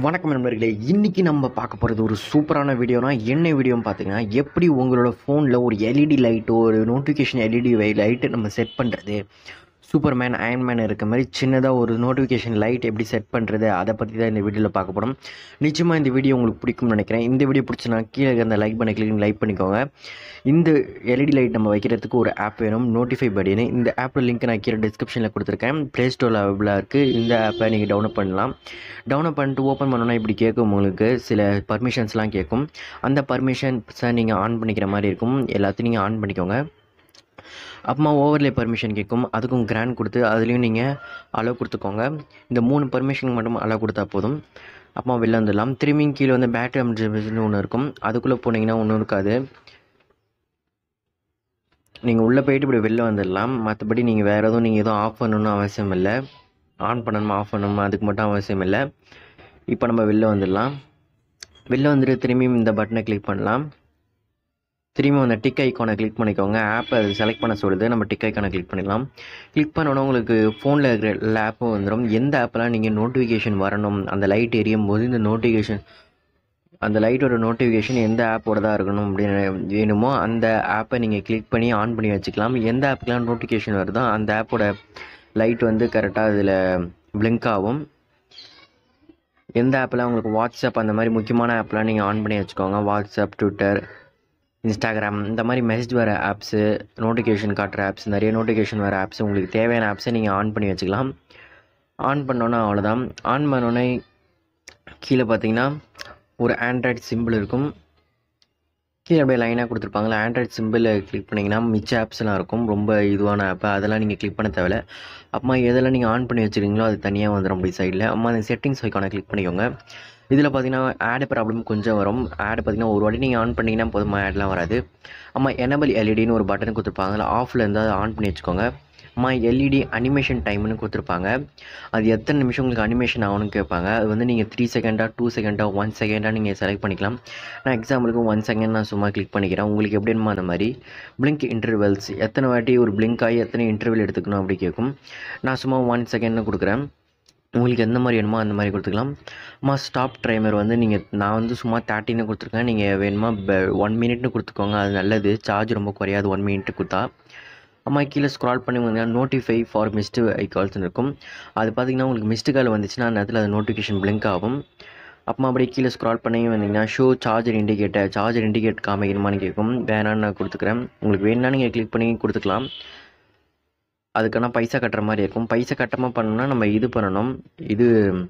வணக்கம் நண்பர்களே இன்றைக்கி நம்ம பார்க்க போகிறது ஒரு சூப்பரான வீடியோனா என்ன வீடியோன்னு பார்த்தீங்கன்னா எப்படி உங்களோட ஃபோனில் ஒரு எல்இடி லைட்டோ ஒரு நோட்டிஃபிகேஷன் எல்இடி லைட்டு நம்ம செட் பண்ணுறது சூப்பர்மேன் அயன்மேன் இருக்க மாதிரி சின்னதாக ஒரு நோட்டிஃபிகேஷன் லைட் எப்படி செட் பண்ணுறது அதை பற்றி தான் இந்த வீடியோவில் பார்க்க போகிறோம் நிச்சயமாக இந்த வீடியோ உங்களுக்கு பிடிக்கும்னு நினைக்கிறேன் இந்த வீடியோ பிடிச்சினா கீழே அந்த லைக் பண்ண கிளிக் லைக் பண்ணிக்கோங்க இந்த எல்இடி லைட் நம்ம வைக்கிறதுக்கு ஒரு ஆப் வேணும் நோட்டிஃபை படின்னு இந்த ஆப்போட லிங்க் நான் கீழே டிஸ்கிரிப்ஷனில் கொடுத்துருக்கேன் ப்ளே ஸ்டோரில் அவைபிளாக இருக்குது இந்த ஆப்பை நீங்கள் டவுன்லோட் பண்ணலாம் டவுன்லோட் பண்ணிட்டு ஓப்பன் பண்ணோன்னா இப்படி கேட்கும் உங்களுக்கு சில பர்மிஷன்ஸ்லாம் கேட்கும் அந்த பர்மிஷன்ஸை நீங்கள் ஆன் பண்ணிக்கிற மாதிரி இருக்கும் எல்லாத்தையும் நீங்கள் ஆன் பண்ணிக்கோங்க அப்புறமா ஓவர்லே பர்மிஷன் கேட்கும் அதுக்கும் கிராண்ட் கொடுத்து அதுலேயும் நீங்கள் அலோவ் கொடுத்துக்கோங்க இந்த மூணு பர்மிஷனுக்கு மட்டும் அலோவ் கொடுத்தா போதும் அப்புறமா வெளில வந்துடலாம் திரும்பியும் கீழே வந்து பேட்டரி அமெர்ஜென்சின்னு ஒன்று இருக்கும் அதுக்குள்ளே போனீங்கன்னா ஒன்றும் இருக்காது நீங்கள் உள்ளே போயிட்டு இப்படி வெளில வந்துடலாம் மற்றபடி நீங்கள் வேறு எதுவும் நீங்கள் எதுவும் ஆஃப் பண்ணணும்னு அவசியம் இல்லை ஆன் பண்ணணுமா ஆஃப் பண்ணணுமா அதுக்கு மட்டும் அவசியம் இல்லை இப்போ நம்ம வெளில வந்துடலாம் வெளில வந்துட்டு திரும்பியும் இந்த பட்டனை கிளிக் பண்ணலாம் திரும்பி அந்த டிக் ஐக்கானை கிளிக் பண்ணிக்கோங்க ஆப்பை செலக்ட் பண்ண சொல்லுது நம்ம டிக் ஐக்கானை கிளிக் பண்ணிடலாம் கிளிக் பண்ணோன்னா உங்களுக்கு ஃபோனில் இருக்கிற எல்லா ஆப்பும் வந்துடும் எந்த ஆப்பெல்லாம் நீங்கள் நோட்டிஃபிகேஷன் வரணும் அந்த லைட் எரியும் போது இந்த நோட்டிஃபிகேஷன் அந்த லைட்டோட நோட்டிஃபிகேஷன் எந்த ஆப்போட தான் இருக்கணும் அப்படின்னு வேணுமோ அந்த ஆப்பை நீங்கள் கிளிக் பண்ணி ஆன் பண்ணி வச்சுக்கலாம் எந்த ஆப்புக்கெலாம் நோட்டிஃபிகேஷன் வருதோ அந்த ஆப்போட லைட் வந்து கரெக்டாக அதில் பிளிங்க் ஆகும் எந்த ஆப்பில் உங்களுக்கு வாட்ஸ்அப் அந்த மாதிரி முக்கியமான ஆப்லாம் நீங்கள் ஆன் பண்ணி வச்சுக்கோங்க வாட்ஸ்அப் ட்விட்டர் இன்ஸ்டாகிராம் இந்த மாதிரி மெசேஜ் வர ஆப்ஸு நோட்டிஃபிகேஷன் காட்டுற ஆப்ஸ் நிறைய நோட்டிஃபிகேஷன் வர ஆப்ஸ் உங்களுக்கு தேவையான ஆப்ஸை நீங்கள் ஆன் பண்ணி வச்சுக்கலாம் ஆன் பண்ணோன்னா அவ்வளோதான் ஆன் பண்ணோன்னே கீழே பார்த்தீங்கன்னா ஒரு ஆண்ட்ராய்ட் சிம்பிள் இருக்கும் கீழே அப்படியே லைனாக கொடுத்துருப்பாங்களா ஆண்ட்ராய்ட் சிம்பிளை கிளிக் பண்ணிங்கன்னா மிச்ச ஆப்ஸ்லாம் இருக்கும் ரொம்ப இதுவான ஆப் அதெல்லாம் நீங்கள் கிளிக் பண்ண தேவையில்ல அப்புறமா எதெல்லாம் நீங்கள் ஆன் பண்ணி வச்சுருக்கீங்களோ அது தனியாக வந்துடும் அப்படி சைடில் அம்மா அந்த செட்டிங்ஸ் ஐக்கானை கிளிக் பண்ணிக்கோங்க இதில் பார்த்தீங்கன்னா ஆடு ப்ராப்ளம் கொஞ்சம் வரும் ஆடு பார்த்தீங்கன்னா ஒரு வாட்டி நீங்கள் ஆன் பண்ணிங்கன்னா போதுமா ஆட்லாம் வராது அம்மா எனபிள் எல்இடின்னு ஒரு பட்டன் கொடுத்துருப்பாங்க அதில் ஆஃபில் இருந்தால் அதை ஆன் பண்ணி வச்சுக்கோங்க அம்மா எல்இடி அனிமேஷன் டைம்னு கொடுத்துருப்பாங்க அது எத்தனை நிமிஷம் உங்களுக்கு அனிமேஷன் ஆகணும்னு கேட்பாங்க அது வந்து நீங்கள் த்ரீ செகண்டாக டூ செகண்டாக ஒன் செகண்டாக நீங்கள் செலக்ட் பண்ணிக்கலாம் நான் எக்ஸாம்பிளுக்கு ஒன் செகண்ட் நான் சும்மா கிளிக் பண்ணிக்கிறேன் உங்களுக்கு எப்படி வேணுமோ அந்த மாதிரி பிளிங்க் இன்டர்வெல்ஸ் எத்தனை வாட்டி ஒரு பிளிங்க் ஆகி எத்தனை இன்டர்வெல் எடுத்துக்கணும் அப்படி கேட்கும் நான் சும்மா ஒன் செகண்ட்னு கொடுக்குறேன் உங்களுக்கு எந்த மாதிரி வேணுமோ அந்த மாதிரி கொடுத்துக்கலாம் அம்மா ஸ்டாப் டைமர் வந்து நீங்கள் நான் வந்து சும்மா தேர்ட்டின்னு கொடுத்துருக்கேன் நீங்கள் வேணுமா ஒன் மினிட்னு கொடுத்துக்கோங்க அது நல்லது சார்ஜ் ரொம்ப குறையாது ஒன் மினிட் கொடுத்தா அம்மா கீழே ஸ்க்ரால் பண்ணி வந்தீங்கன்னா நோட்டிஃபை ஃபார் மிஸ்டு ஐகால்ஸ்னு இருக்கும் அது பார்த்தீங்கன்னா உங்களுக்கு மிஸ்டு கால் வந்துச்சுன்னா அந்த நேரத்தில் அது நோட்டிஃபிகேஷன் பிளிங்க் ஆகும் அப்புறமா அப்படியே கீழே ஸ்க்ரால் பண்ணி வந்தீங்கன்னா show charger indicator charger indicate காமிக்கணுமான்னு கேட்கும் வேணான்னு நான் கொடுத்துக்கிறேன் உங்களுக்கு வேணும்னா நீங்கள் கிளிக் பண்ணி கொடுத்துக்கலாம் அதுக்கான பைசா கட்டுற மாதிரி இருக்கும் பைசா கட்டமாக பண்ணணும்னா நம்ம இது பண்ணணும் இது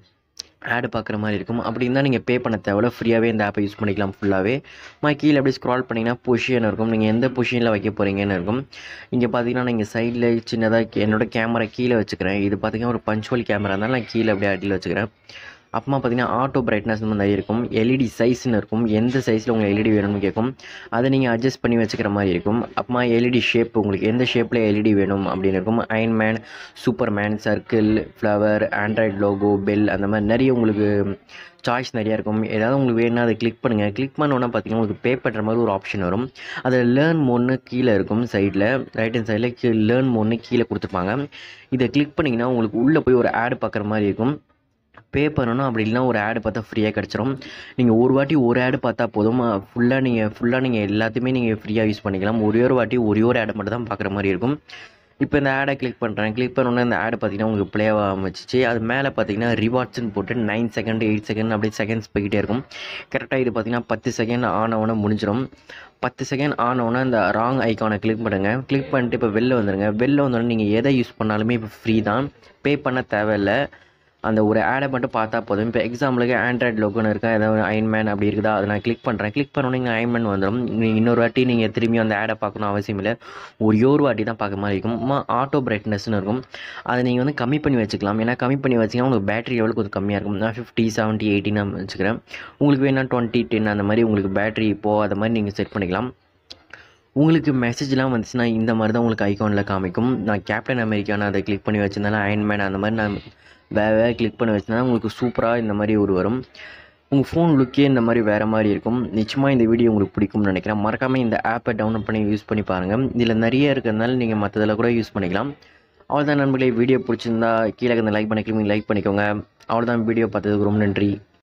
ஆடு பார்க்குற மாதிரி இருக்கும் அப்படி இருந்தால் நீங்கள் பே பண்ண தேவையில்ல ஃப்ரீயாகவே இந்த ஆப்பை யூஸ் பண்ணிக்கலாம் ஃபுல்லாகவே மா கீழே அப்படியே ஸ்க்ரால் பண்ணிங்கன்னா பொசிஷன் இருக்கும் நீங்கள் எந்த பொசிஷனில் வைக்க போகிறீங்கன்னு இருக்கும் இங்கே பார்த்தீங்கன்னா நீங்கள் சைடில் சின்னதாக என்னோடய கேமரா கீழே வச்சுக்கிறேன் இது பார்த்தீங்கன்னா ஒரு பஞ்சுவல் கேமரா இருந்தாலும் நான் கீழே அப்படியே அடியில் வச்சுக்கிறேன் அப்புறமா பார்த்தீங்கன்னா ஆட்டோ பிரைட்னஸ் இந்த மாதிரி இருக்கும் எல்இடி சைஸ்னு இருக்கும் எந்த சைஸில் உங்களுக்கு எல்இடி வேணும்னு கேட்கும் அதை நீங்கள் அட்ஜஸ்ட் பண்ணி வச்சுக்கிற மாதிரி இருக்கும் அப்புறமா எல்இடி ஷேப் உங்களுக்கு எந்த ஷேப்பில் எல்இடி வேணும் அப்படின்னு இருக்கும் Iron Man Superman circle flower Android logo bell அந்த மாதிரி நிறைய உங்களுக்கு சாய்ஸ் நிறையா இருக்கும் ஏதாவது உங்களுக்கு வேணும்னா அதை கிளிக் பண்ணுங்கள் கிளிக் பண்ணோன்னா பார்த்தீங்கன்னா உங்களுக்கு பே பண்ணுற மாதிரி ஒரு ஆப்ஷன் வரும் அதில் லேர்ன் மோட்னு கீழே இருக்கும் சைடில் ரைட் ஹேண்ட் சைடில் கீழே லேர்ன் மோட்னு கீழே கொடுத்துருப்பாங்க இதை கிளிக் பண்ணிங்கன்னா உங்களுக்கு உள்ளே போய் ஒரு ஆடு பார்க்குற மாதிரி இருக்கும் பே பண்ணணும் அப்படி இல்லைனா ஒரு ஆடு பார்த்தா ஃப்ரீயாக கிடச்சிரும் நீங்கள் ஒரு வாட்டி ஒரு ஆடு பார்த்தா போதும் ஃபுல்லாக நீங்கள் ஃபுல்லாக நீங்கள் எல்லாத்தையுமே நீங்கள் ஃப்ரீயாக யூஸ் பண்ணிக்கலாம் ஒரே ஒரு வாட்டி ஒரே ஒரு ஆடை மட்டும் தான் பார்க்குற மாதிரி இருக்கும் இப்போ இந்த ஆடை கிளிக் பண்ணுறேன் கிளிக் பண்ணோன்னே இந்த ஆடு பார்த்தீங்கன்னா உங்களுக்கு ப்ளே ஆரம்பிச்சிச்சு அது மேலே பார்த்தீங்கன்னா ரிவார்ட்ஸ்னு போட்டு நைன் செகண்ட் எயிட் செகண்ட் அப்படியே செகண்ட்ஸ் போய்கிட்டே இருக்கும் கரெக்டாக இது பார்த்தீங்கன்னா பத்து செகண்ட் ஆன் ஆன முடிஞ்சிடும் பத்து செகண்ட் ஆன் ஆன இந்த ராங் ஐக்கானை கிளிக் பண்ணுங்கள் கிளிக் பண்ணிட்டு இப்போ வெளில வந்துடுங்க வெளில வந்தோடனே நீங்கள் எதை யூஸ் பண்ணாலுமே இப்போ ஃப்ரீ தான் பே பண்ண தேவையில்லை அந்த ஒரு ஆடை மட்டும் பார்த்தா போதும் இப்போ எக்ஸாம்பிளுக்கு ஆண்ட்ராய்டு லோகோன்னு இருக்கா ஏதாவது அயன்மேன் அப்படி இருக்குதா அதை நான் கிளிக் பண்ணுறேன் கிளிக் பண்ணோன்னே நீங்கள் அயன்மேன் வந்துடும் நீங்கள் இன்னொரு வாட்டி நீங்கள் திரும்பி அந்த ஆடை பார்க்கணும் அவசியம் இல்லை ஒரே ஒரு வாட்டி தான் பார்க்க மாதிரி இருக்கும் ஆட்டோ பிரைட்னஸ்னு இருக்கும் அதை நீங்கள் வந்து கம்மி பண்ணி வச்சுக்கலாம் ஏன்னா கம்மி பண்ணி வச்சிங்கன்னா உங்களுக்கு பேட்டரி எவ்வளோ கொஞ்சம் கம்மியாக இருக்கும் நான் ஃபிஃப்டி செவன்ட்டி எயிட்டி நான் வச்சுக்கிறேன் உங்களுக்கு வேணால் டுவெண்ட்டி டென் அந்த மாதிரி உங்களுக்கு பேட்டரி இப்போது அதை மாதிரி நீங்கள் செட் பண்ணிக்கலாம் உங்களுக்கு மெசேஜ்லாம் வந்துச்சுன்னா இந்த மாதிரி தான் உங்களுக்கு ஐக்கானில் காமிக்கும் நான் கேப்டன் அமெரிக்கான அதை கிளிக் பண்ணி வச்சிருந்தாலும் அயன்மேன் அந்த மாதிரி நான் வேறு வேறு கிளிக் பண்ணி வச்சுருந்தா உங்களுக்கு சூப்பராக இந்த மாதிரி ஒரு வரும் உங்கள் ஃபோன் லுக்கே இந்த மாதிரி வேறு மாதிரி இருக்கும் நிச்சயமாக இந்த வீடியோ உங்களுக்கு பிடிக்கும்னு நினைக்கிறேன் மறக்காமல் இந்த ஆப்பை டவுன்லோட் பண்ணி யூஸ் பண்ணி பாருங்கள் இதில் நிறைய இருக்கிறதுனால நீங்கள் மற்றதில் கூட யூஸ் பண்ணிக்கலாம் அவ்வளோதான் நண்பர்களே வீடியோ பிடிச்சிருந்தா கீழே இந்த லைக் பண்ணி கிளிக் லைக் பண்ணிக்கோங்க அவ்வளோதான் வீடியோ பார்த்ததுக்கு ரொம்ப நன்றி